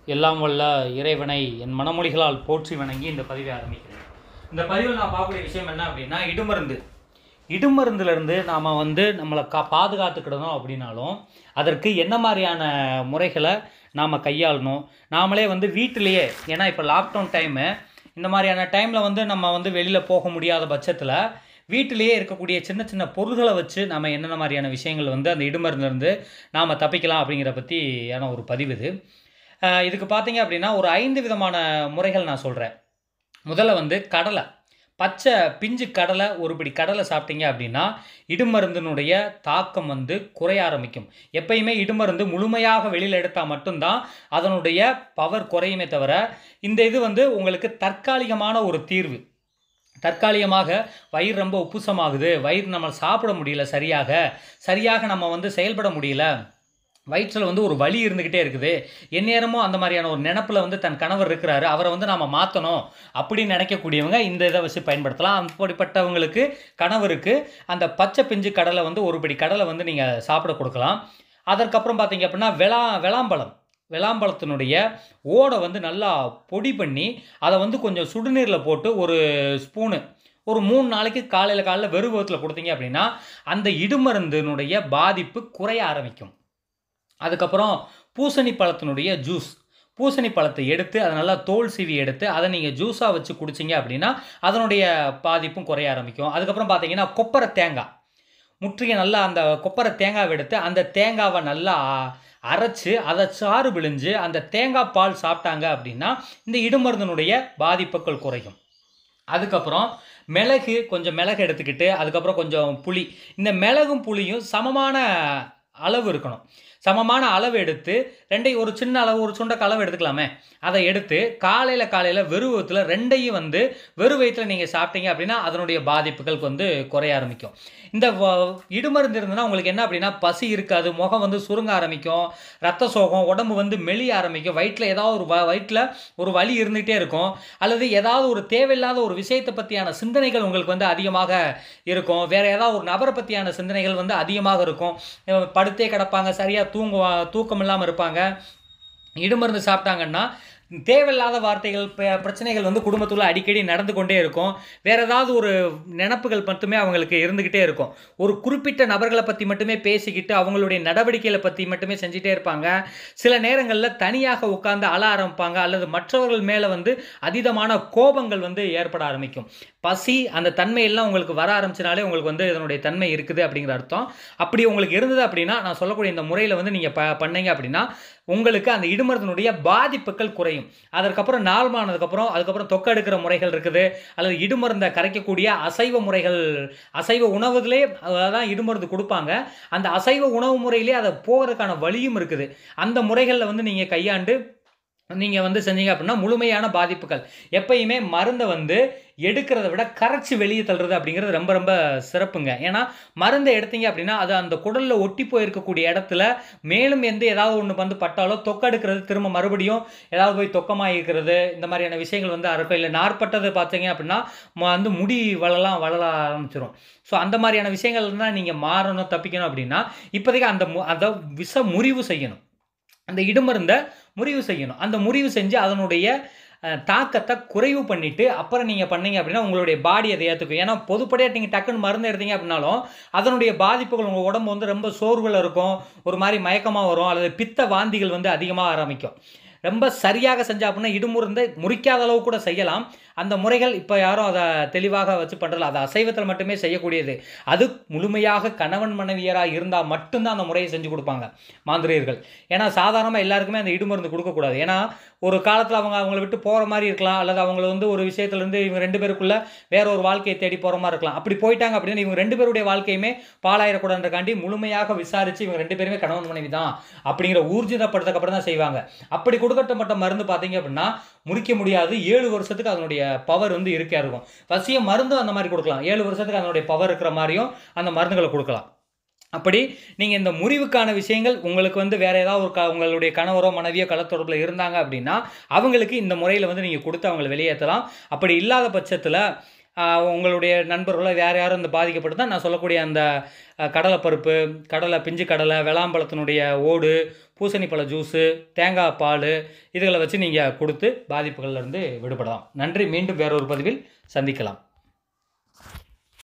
எல்லாம் வல்ல இறைவனை என் மனமொழிகளால் போற்றி வணங்கி இந்த பதிவை ஆரம்பிக்கிறேன் இந்த பதிவில் நான் பார்க்கக்கூடிய விஷயம் என்ன அப்படின்னா இடுமருந்து இடுமருந்துலேருந்து நாம் வந்து நம்மளை கா பாதுகாத்துக்கிடணும் அப்படின்னாலும் அதற்கு என்ன மாதிரியான முறைகளை நாம் கையாளணும் நாமளே வந்து வீட்டிலேயே ஏன்னா இப்போ லாக்டவுன் டைமு இந்த மாதிரியான டைமில் வந்து நம்ம வந்து வெளியில் போக முடியாத பட்சத்தில் வீட்டிலேயே இருக்கக்கூடிய சின்ன சின்ன பொருள்களை வச்சு நம்ம என்னென்ன மாதிரியான விஷயங்கள் வந்து அந்த இடுமருந்துலேருந்து நாம் தப்பிக்கலாம் அப்படிங்கிற பற்றியான ஒரு பதிவு இது அஹ் இதுக்கு பார்த்தீங்க அப்படின்னா ஒரு ஐந்து விதமான முறைகள் நான் சொல்கிறேன் முதல்ல வந்து கடலை பச்சை பிஞ்சு கடலை ஒரு பிடி கடலை சாப்பிட்டீங்க அப்படின்னா இடுமருந்தினுடைய தாக்கம் வந்து குறைய ஆரம்பிக்கும் எப்பயுமே இடுமருந்து முழுமையாக வெளியில் எடுத்தால் மட்டும்தான் அதனுடைய பவர் குறையுமே தவிர இந்த இது வந்து உங்களுக்கு தற்காலிகமான ஒரு தீர்வு தற்காலிகமாக வயிறு ரொம்ப உப்புசமாகுது வயிறு நம்ம சாப்பிட முடியல சரியாக சரியாக நம்ம வந்து செயல்பட முடியல வயிற்றில் வந்து ஒரு வலி இருந்துக்கிட்டே இருக்குது எந்நேரமும் அந்த மாதிரியான ஒரு நினப்பில் வந்து தன் கணவர் இருக்கிறாரு அவரை வந்து நாம் மாற்றணும் அப்படின்னு நினைக்கக்கூடியவங்க இந்த இதை வச்சு பயன்படுத்தலாம் அப்படிப்பட்டவங்களுக்கு கணவருக்கு அந்த பச்சை பிஞ்சு கடலை வந்து ஒரு பிடி கடலை வந்து நீங்கள் சாப்பிட கொடுக்கலாம் அதற்கப்புறம் பார்த்தீங்க அப்படின்னா வெளா வெளாம்பழம் வெளாம்பழத்தினுடைய ஓடை வந்து நல்லா பொடி பண்ணி அதை வந்து கொஞ்சம் சுடுநீரில் போட்டு ஒரு ஸ்பூனு ஒரு மூணு நாளைக்கு காலையில் காலையில் வெறுவத்தில் கொடுத்தீங்க அப்படின்னா அந்த இடுமருந்தினுடைய பாதிப்பு குறைய ஆரம்பிக்கும் அதுக்கப்புறம் பூசணி பழத்தினுடைய ஜூஸ் பூசணி பழத்தை எடுத்து அதை நல்லா தோல் சீவி எடுத்து அதை நீங்கள் ஜூஸாக வச்சு குடிச்சிங்க அப்படின்னா அதனுடைய பாதிப்பும் குறைய ஆரம்பிக்கும் அதுக்கப்புறம் பார்த்தீங்கன்னா கொப்பரை தேங்காய் முற்றிகை நல்லா அந்த கொப்பரை தேங்காவை எடுத்து அந்த தேங்காவை நல்லா அரைச்சு அதை சாறு பிழிஞ்சு அந்த தேங்காய் பால் சாப்பிட்டாங்க அப்படின்னா இந்த இடுமருந்தினுடைய பாதிப்புகள் குறையும் அதுக்கப்புறம் மிளகு கொஞ்சம் மிளகு எடுத்துக்கிட்டு அதுக்கப்புறம் கொஞ்சம் புளி இந்த மிளகும் புளியும் சமமான அளவு இருக்கணும் சமமான அளவு எடுத்து ரெண்டையும் ஒரு சின்ன அளவு ஒரு சுண்டக்கு அளவு எடுத்துக்கலாமே அதை எடுத்து காலையில் காலையில் வெறுவத்தில் ரெண்டையும் வந்து வெறு வயிற்றில் நீங்கள் சாப்பிட்டீங்க அப்படின்னா அதனுடைய பாதிப்புகள் வந்து குறைய ஆரம்பிக்கும் இந்த வ- இடுமருந்து இருந்ததுன்னா உங்களுக்கு என்ன அப்படின்னா பசி இருக்காது முகம் வந்து சுருங்க ஆரம்பிக்கும் ரத்த சோகம் உடம்பு வந்து மெலிய ஆரம்பிக்கும் வயிற்றில் ஏதாவது ஒரு வ- வயிற்றில் ஒரு வலி இருந்துகிட்டே இருக்கும் அல்லது ஏதாவது ஒரு தேவையில்லாத ஒரு விஷயத்தை பற்றியான சிந்தனைகள் உங்களுக்கு வந்து அதிகமாக இருக்கும் வேற ஏதாவது ஒரு நபரை பற்றியான சிந்தனைகள் வந்து அதிகமாக இருக்கும் அஹ் படுத்தே கிடப்பாங்க சரியாக தூங்குவா தூக்கம் இல்லாமல் இருப்பாங்க இடுமருந்து சாப்பிட்டாங்கன்னா தேவையில்லாத வார்த்தைகள் ப- பிரச்சனைகள் வந்து குடும்பத்துக்குள்ள அடிக்கடி நடந்து கொண்டே இருக்கும் வேற ஏதாவது ஒரு நினப்புகள் மட்டுமே அவங்களுக்கு இருந்துக்கிட்டே இருக்கும் ஒரு குறிப்பிட்ட நபர்களை பற்றி மட்டுமே பேசிக்கிட்டு அவங்களுடைய நடவடிக்கைகளை பற்றி மட்டுமே செஞ்சுட்டே இருப்பாங்க சில நேரங்களில் தனியாக உட்கார்ந்து அழ ஆரம்பிப்பாங்க அல்லது மற்றவர்கள் மேலே வந்து அதீதமான கோபங்கள் வந்து ஏற்பட ஆரம்பிக்கும் பசி அந்த தன்மையெல்லாம் உங்களுக்கு வர ஆரம்பிச்சனாலே உங்களுக்கு வந்து இதனுடைய தன்மை இருக்குது அப்படிங்கிற அர்த்தம் அப்படி உங்களுக்கு இருந்தது அப்படின்னா நான் சொல்லக்கூடிய இந்த முறையில் வந்து நீங்கள் ப பண்ணீங்க அப்படின்னா உங்களுக்கு அந்த இடுமருந்தினுடைய பாதிப்புகள் குறையும் அதற்கப்புறம் நார்மானதுக்கப்புறம் அதுக்கப்புறம் தொக்க எடுக்கிற முறைகள் இருக்குது அல்லது இடுமருந்தை கரைக்கக்கூடிய அசைவ முறைகள் அசைவ உணவுகளே தான் இடுமருந்து கொடுப்பாங்க அந்த அசைவ உணவு முறையிலே அதை போகிறதுக்கான வழியும் இருக்குது அந்த முறைகளில் வந்து நீங்கள் கையாண்டு நீங்கள் வந்து செஞ்சீங்க அப்படின்னா முழுமையான பாதிப்புகள் எப்பயுமே மருந்தை வந்து எடுக்கிறத விட கரைச்சி வெளியே தள்ளுறது அப்படிங்கிறது ரொம்ப ரொம்ப சிறப்புங்க ஏன்னா மருந்தை எடுத்தீங்க அப்படின்னா அது அந்த குடலில் ஒட்டி போயிருக்கக்கூடிய இடத்துல மேலும் எந்த ஏதாவது ஒன்று வந்து பட்டாலோ தொக்கெடுக்கிறது திரும்ப மறுபடியும் ஏதாவது போய் தொக்கமாக இருக்கிறது இந்த மாதிரியான விஷயங்கள் வந்து இருக்கும் இல்லை நார்பட்டது பார்த்தீங்க அப்படின்னா ம- வந்து முடி வளலாம் வளர ஆரம்பிச்சிடும் ஸோ அந்த மாதிரியான விஷயங்கள் தான் நீங்கள் மாறணும் தப்பிக்கணும் அப்படின்னா இப்போதைக்கு அந்த மு- அதை விஷ முறிவு செய்யணும் அந்த இடுமருந்தை முறிவு செய்யணும் அந்த முறிவு செஞ்சு அதனுடைய அஹ், தாக்கத்தை குறைவு பண்ணிட்டு அப்புறம் நீங்கள் பண்ணீங்க அப்படின்னா உங்களுடைய பாடி அதை ஏற்றுக்கும் ஏன்னா பொதுப்படையாக நீங்கள் டக்குன்னு மருந்து எடுத்தீங்க அப்படின்னாலும் அதனுடைய பாதிப்புகள் உங்கள் உடம்பு வந்து ரொம்ப சோர்வில் இருக்கும் ஒரு மாதிரி மயக்கமாக வரும் அல்லது பித்த வாந்திகள் வந்து அதிகமாக ஆரம்பிக்கும் ரொம்ப சரியாக செஞ்சா அப்படின்னா இடுமுருந்தை முறிக்காத அளவு கூட செய்யலாம் அந்த முறைகள் இப்போ யாரும் அதை தெளிவாக வச்சு பண்ணுறல அது அசைவத்தில் மட்டுமே செய்யக்கூடியது அது முழுமையாக கணவன் மனைவியராக இருந்தால் மட்டும்தான் அந்த முறையை செஞ்சு கொடுப்பாங்க மாந்திரியர்கள் ஏன்னா சாதாரணமாக எல்லாருக்குமே அந்த இடுமருந்து கொடுக்கக்கூடாது ஏன்னா ஒரு காலத்தில் அவங்க அவங்கள விட்டு போகிற மாதிரி இருக்கலாம் அல்லது அவங்கள வந்து ஒரு விஷயத்துலேருந்து இவங்க ரெண்டு பேருக்குள்ள வேற ஒரு வாழ்க்கையை தேடி போகிற மாதிரி இருக்கலாம் அப்படி போயிட்டாங்க அப்படின்னு இவங்க ரெண்டு பேருடைய வாழ்க்கையுமே பாலாயிரக்கூடாதுன்றக்காண்டி முழுமையாக விசாரித்து இவங்க ரெண்டு பேருமே கணவன் மனைவி தான் அப்படிங்கிற ஊர்ஜிதப்படுத்தக்கப்புறம் தான் செய்வாங்க அப்படி கொடுக்கட்டப்பட்ட மருந்து பார்த்தீங்க அப்படின்னா முறிக்க முடியாது ஏழு வருஷத்துக்கு அதனுடைய பவர் வந்து இருக்கே இருக்கும் வசிய மருந்து அந்த மாதிரி கொடுக்கலாம் ஏழு வருஷத்துக்கு அதனுடைய பவர் இருக்கிற மாதிரியும் அந்த மருந்துகளை கொடுக்கலாம் அப்படி நீங்கள் இந்த முறிவுக்கான விஷயங்கள் உங்களுக்கு வந்து வேறு ஏதாவது ஒரு க உங்களுடைய கணவரோ மனைவியோ களத்தொடர்பில் இருந்தாங்க அப்படின்னா அவங்களுக்கு இந்த முறையில் வந்து நீங்கள் கொடுத்து அவங்களை வெளியேற்றலாம் அப்படி இல்லாத பட்சத்தில் ஆஹ் உங்களுடைய நண்பர்களோ வேறு யாரும் இந்த பாதிக்கப்பட்டு நான் சொல்லக்கூடிய அந்த அஹ், கடலைப்பருப்பு கடலை பிஞ்சு கடலை வெளாம்பழத்தினுடைய ஓடு பூசணி பழ ஜூஸு தேங்காய் பால் இதுகளை வச்சு நீங்கள் கொடுத்து பாதிப்புகள்லேருந்து விடுபடலாம் நன்றி மீண்டும் வேறொரு பதிவில் சந்திக்கலாம்